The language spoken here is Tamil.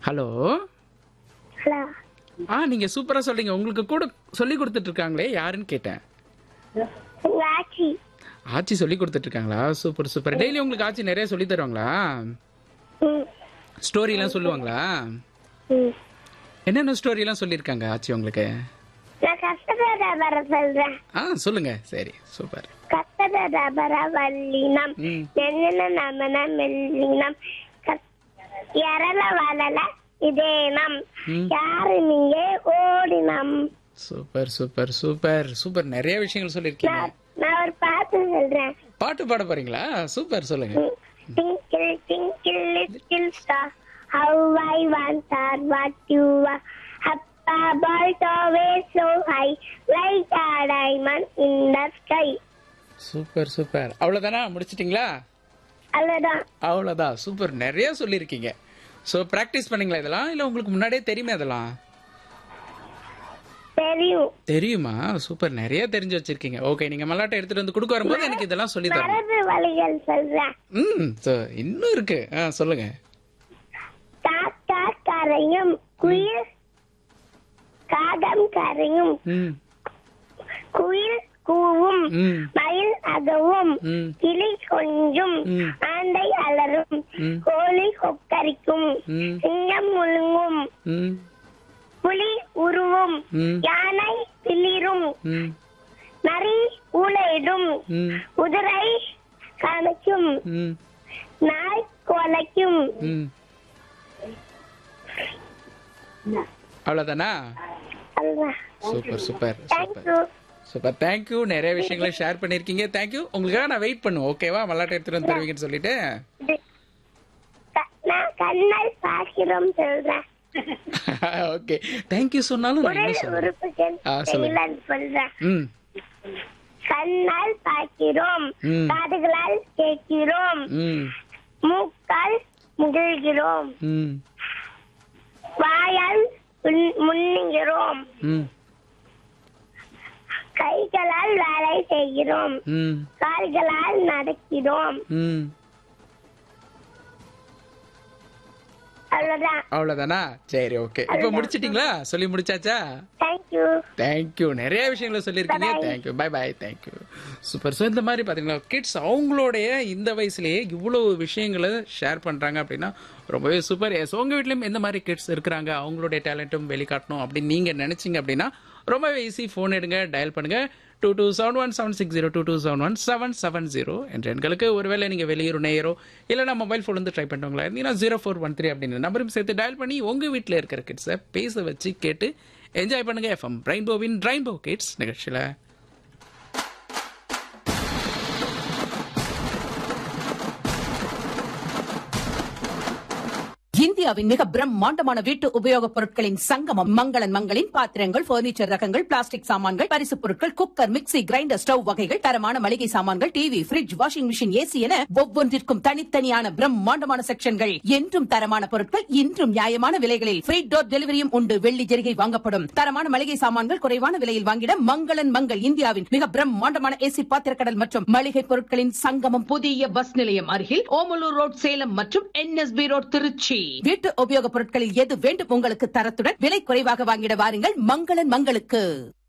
ஹலோ ஹலோ ஆ நீங்க சூப்பரா சொல்றீங்க உங்களுக்கு கூட சொல்லி கொடுத்துட்டு இருக்காங்களே யாருன்னு கேட்டேன் உங்க ஆச்சி ஆச்சி சொல்லி கொடுத்துட்டு இருக்காங்களா சூப்பர் சூப்பர் டெய்லி உங்களுக்கு ஆச்சி நிறைய சொல்லி தருவாங்களா ம் ஸ்டோரி எல்லாம் சொல்லுவாங்களா ம் என்னென்ன ஸ்டோரி எல்லாம் சொல்லியிருக்காங்க ஆச்சி உங்களுக்கு நான் கஷ்டப்பட வர சொல்றேன் ஆ சொல்லுங்க சரி சூப்பர் கஷ்டப்பட வர வல்லினம் ம். என்னென்ன நமன மெல்லினம் எரல வளல இதேனம் ம். யாரு நீங்க ஓடினம் சூப்பர் சூப்பர் சூப்பர் சூப்பர் நிறைய விஷயங்கள் சொல்லியிருக்கீங்க நான் நான் ஒரு பாட்டு சொல்றேன் பாட்டு பாட போறீங்களா சூப்பர் சொல்லுங்க Twinkle, twinkle, little star, how I wonder what you are. Up above always so high, like a diamond in the sky. Super super அவ்வளவுதானா முடிச்சிட்டீங்களா அவ்வளவுதான் அவ்வளவுதான் சூப்பர் நிறைய சொல்லியிருக்கீங்க ஸோ ப்ராக்டிஸ் பண்ணீங்களா இதெல்லாம் இல்லை உங்களுக்கு முன்னாடியே தெரியுமே அதெல்லாம் தெரியும் தெரியுமா சூப்பர் நிறைய தெரிஞ்சு வச்சிருக்கீங்க ஓகே நீங்க மல்லாட்டை எடுத்துட்டு வந்து கொடுக்க வரும்போது எனக்கு இதெல்லாம் சொல்லி தரணும் மரபு வழிகள் சொல்றேன் ம் so இன்னும் இருக்கு ஆ சொல்லுங்க காக்கா கரையும் குயில் காகம் கரையும் ம் குயில் கூவும் ம் மயில் அகவும் ம் கிளி கொஞ்சும் ம். ஆண்டை அலரும் ம். கோழி கொக்கரிக்கும் ம் சிங்கம் முழுங்கும் ம் புலி உருவும் ம் யானை பிளிரும் ம் நரி ஊழையிடும் ம் குதிரை கணக்கும் ம் நாய் கொலைக்கும் ம் அவ்வளோதானா அதுதான் super super super thank you super thank you நிறைய விஷயங்களை ஷேர் பண்ணியிருக்கீங்க தேங்க்யூ உங்களுக்காக நான் வெயிட் பண்ணுவேன் ஓகேவா மல்லாட்டை எடுத்துட்டு வந்து தருவீங்கன்னு சொல்லிட்டு நான் கண்ணால் பார்க்கிறோம் சொல்றேன் ஓகே தேங்க்யூ சொன்னாலும் நான் உடல் என்ன சொல்றேன் உறுப்புகள் ஆ, சொல்லுங்க. செயலன் சொல்றேன் ம் கண்ணால் பார்க்கிறோம் ம். காதுகளால் கேட்கிறோம் ம் மூக்கால் முகிழ்கிறோம் ம் வாயால் உண்- முன்னுகிறோம் ம் கைகளால் வேலை செய்கிறோம் ம் கால்களால் நடக்கிறோம் ம் அவ்வளவுதான் அவ்வளோதானா சரி ஓகே இப்போ முடிச்சிட்டீங்களா சொல்லி முடிச்சாச்சா தேங்க்யூ தேங்க்யூ நிறைய விஷயங்களை சொல்லியிருக்கீங்க thank you bye bye thank you super so இந்த மாதிரி பார்த்தீங்களா கிட்ஸ் அவங்களுடைய இந்த வயசுலயே இவ்வளோ விஷயங்களை ஷேர் பண்ணுறாங்க அப்படின்னா ரொம்பவே சூப்பர் எஸ் உங்கள் வீட்லேயும் எந்த மாதிரி கிட்ஸ் இருக்கிறாங்க அவங்களுடைய டேலண்ட்டும் வெளிக்காட்டணும் அப்படின்னு நீங்கள் நினச்சிங்க அப்படின்னா ரொம்பவே ஈஸி ஃபோன் எடுங்க டயல் பண்ணுங்க two two seven one seven six zero two two seven one seven seven zero என்ற எண்களுக்கு ஒருவேளை நீங்கள் வெளியூர் நேயரோ இல்லைனா மொபைல் ஃபோன் வந்து ட்ரை பண்ணுறவங்களா இருந்தீங்கன்னா ஜீரோ ஃபோர் ஒன் த்ரீ அப்படின்னு நம்பரும் சேர்த்து டயல் பண்ணி உங்கள் வீட்டில் இருக்கிற கிட்ஸை பேச வச்சு கேட்டு என்ஜாய் பண்ணுங்க எஃப்எம் ரெயின்போவின் ரெயின்போ கிட்ஸ் நிகழ்ச்சியில் இந்தியாவின் மிக பிரம்மாண்டமான வீட்டு உபயோகப் பொருட்களின் சங்கமம் மங்களன் மங்களின் பாத்திரங்கள் பர்னிச்சர் ரகங்கள் பிளாஸ்டிக் சாமான்கள் பரிசுப் பொருட்கள் குக்கர் மிக்ஸி கிரைண்டர் ஸ்டவ் வகைகள் தரமான மளிகை சாமான்கள் TV fridge washing machine AC என ஒவ்வொன்றிற்கும் தனித்தனியான பிரம்மாண்டமான செக்ஷன்கள் என்றும் தரமான பொருட்கள் இன்றும் நியாயமான விலைகளில் ஃப்ரீ டோர் டெலிவரியும் உண்டு வெள்ளி ஜெரிகை வாங்கப்படும் தரமான மளிகை சாமான்கள் குறைவான விலையில் வாங்கிட மங்களன் மங்கள் இந்தியாவின் மிக பிரம்மாண்டமான ஏசி பாத்திரக்கடல் மற்றும் மளிகை பொருட்களின் சங்கமம் புதிய பஸ் நிலையம் அருகில் ஓமலூர் ரோட் சேலம் மற்றும் என்எஸ்பி ரோட் திருச்சி வீட்டு உபயோகப் பொருட்களில் எது வேண்டும் உங்களுக்கு தரத்துடன் விலை குறைவாக வாங்கிட வாருங்கள் மங்களன் மங்களுக்கு